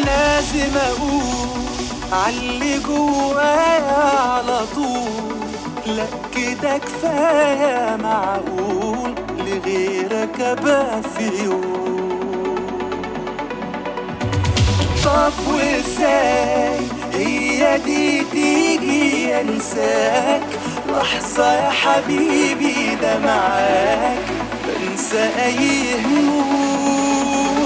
لازم اقول عاللي جوايا على طول لا كده كفايه معقول لغيرك ابقى في يوم طب وازاي هي دي تيجي انساك لحظة يا حبيبي ده معاك بنسى اي هموم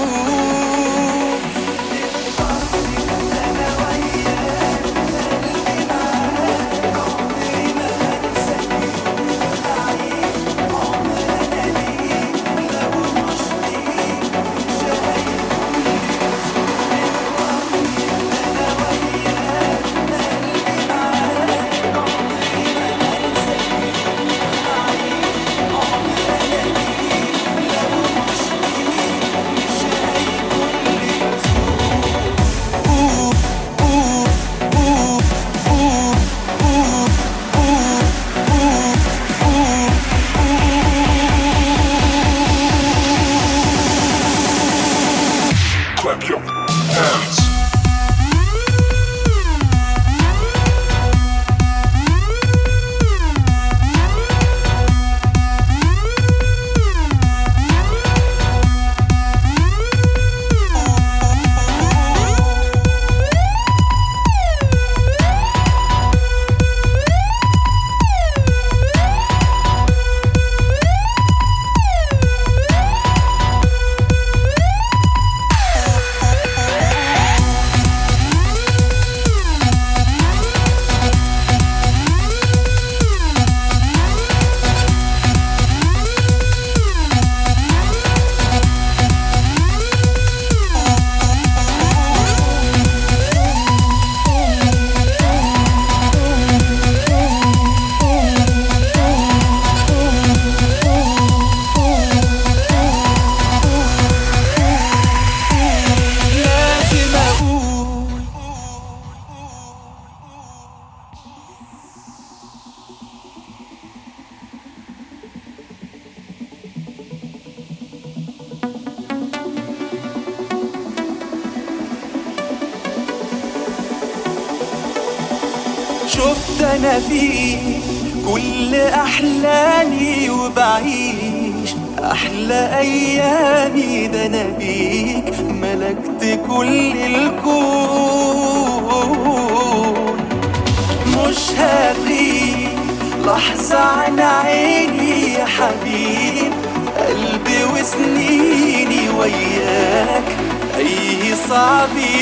أنا وياك قلبي معاك عمري ما هنساك أعيش عمر أنا ليك لو مش ليك مش هيكون لي أنا وياك قلبي معاك عمري ما هنساك أعيش عمر أنا ليك لو مش ليك مش هيكون لي Clap your hands. لازم اقول شفت انا فيك كل احلامي وبعيش احلى ايامي ده انا بيك ملكت كل الكون مش هغيب لحظة عن عيني يا حبيب قلبي وسنيني وياك أي صعب